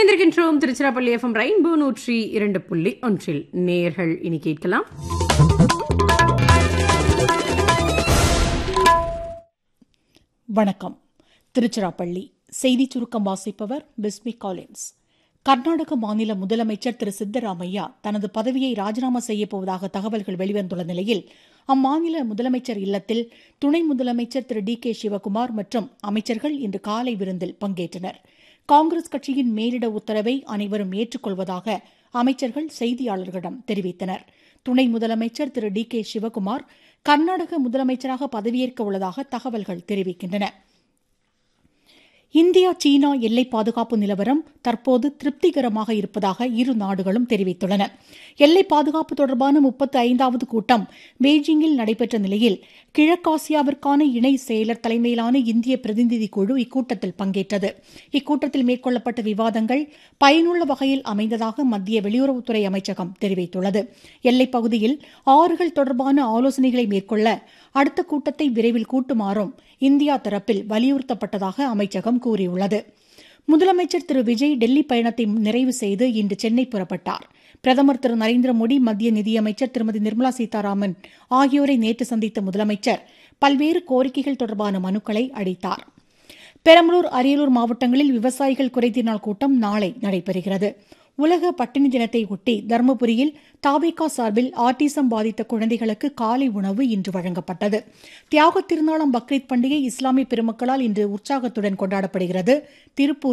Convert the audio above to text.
இணைந்திருக்கின்றோம் Tiruchirappalli FM rainbow நூற்றி இரண்டு புள்ளி ஒன்றில் நேர்கள் இனி கேட்கலாம் வணக்கம் திருச்சிராப்பள்ளி செய்திச் சுருக்கம் வாசிப்பவர் பிஸ்மி காலின்ஸ் கர்நாடக மாநில முதலமைச்சர் திரு சித்தராமையா தனது பதவியை ராஜினாமா செய்யப் போவதாக தகவல்கள் வெளிவந்துள்ள நிலையில் அம்மாநில முதலமைச்சர் இல்லத்தில் துணை முதலமைச்சர் திரு டி கே சிவகுமார் மற்றும் அமைச்சர்கள் இன்று காலை விருந்தில் பங்கேற்றனர் காங்கிரஸ் கட்சியின் மேலிட உத்தரவை அனைவரும் ஏற்றுக்கொள்வதாக அமைச்சர்கள் செய்தியாளர்களிடம் தெரிவித்தனர் துணை முதலமைச்சர் திரு டி கே சிவகுமார் கர்நாடக முதலமைச்சராக பதவியேற்க உள்ளதாக தகவல்கள் தெரிவிக்கின்றன இந்தியா சீனா எல்லை பாதுகாப்பு நிலவரம் தற்போது திருப்திகரமாக இருப்பதாக இரு நாடுகளும் தெரிவித்துள்ளன எல்லை பாதுகாப்பு தொடர்பான முப்பத்தி ஐந்தாவது கூட்டம் பெய்ஜிங்கில் நடைபெற்ற நிலையில் கிழக்காசியாவிற்கான இணை செயலர் தலைமையிலான இந்திய பிரதிநிதி குழு இக்கூட்டத்தில் பங்கேற்றது இக்கூட்டத்தில் மேற்கொள்ளப்பட்ட விவாதங்கள் பயனுள்ள வகையில் அமைந்ததாக மத்திய வெளியுறவுத்துறை அமைச்சகம் தெரிவித்துள்ளது எல்லைப் பகுதியில் ஆறுகள் தொடர்பான ஆலோசனைகளை மேற்கொள்ள அடுத்த கூட்டத்தை விரைவில் கூட்டுமாறும் இந்தியா தரப்பில் வலியுறுத்தப்பட்டதாக அமைச்சகம் கூறியுள்ளது முதலமைச்சர் திரு விஜய் டெல்லி பயணத்தை நிறைவு செய்து இன்று சென்னை புறப்பட்டார் பிரதமர் திரு நரேந்திர மோடி மத்திய நிதியமைச்சர் திருமதி நிர்மலா சீதாராமன் ஆகியோரை நேற்று சந்தித்த முதலமைச்சர் பல்வேறு கோரிக்கைகள் தொடர்பான மனுக்களை அளித்தார் பெரம்பலூர் அரியலூர் மாவட்டங்களில் விவசாயிகள் குறைதீர் நாள் கூட்டம் நாளை நடைபெறுகிறது உலக பட்டினி தினத்தை ஒட்டி தருமபுரியில் தாவேகா சார்பில் ஆட்டிசம் பாதித்த குழந்தைகளுக்கு காலை உணவு இன்று வழங்கப்பட்டது தியாக திருநாளாம் பக்ரீத் பண்டிகை இஸ்லாமிய பெருமக்களால் இன்று உற்சாகத்துடன் கொண்டாடப்படுகிறது திருப்பூர்